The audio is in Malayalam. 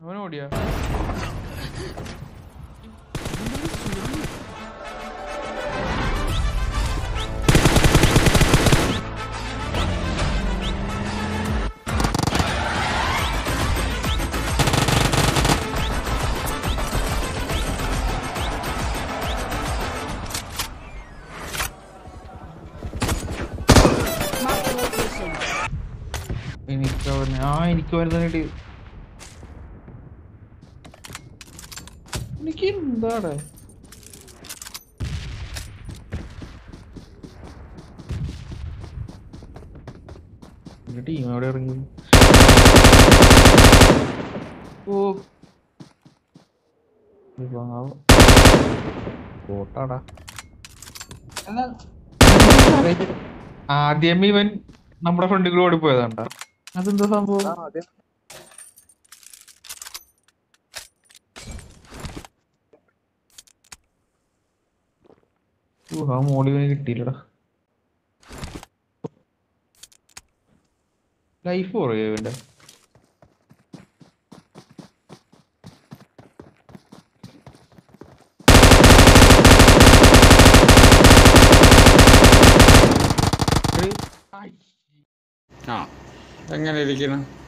അവൻ ഓടിയാ Mark the location. എനിക്ക് അവൻ ആ എനിക്ക് വരുന്നതിനായിട്ട് എനിക്ക് എന്താണ് ടീം എവിടെ ഇറങ്ങി ഓ കോട്ടാടാ ആദ്യം ഇവൻ നമ്മുടെ ഫ്രണ്ടിൽ ഓടി പോയതാണ്ടാ അതെന്താ സംഭവം ഓ, ആ മോളിവന് കിട്ടിയില്ലടാ ലൈഫ് കുറയോ ഇവന്റെ ആ എങ്ങനെ ഇരിക്കണം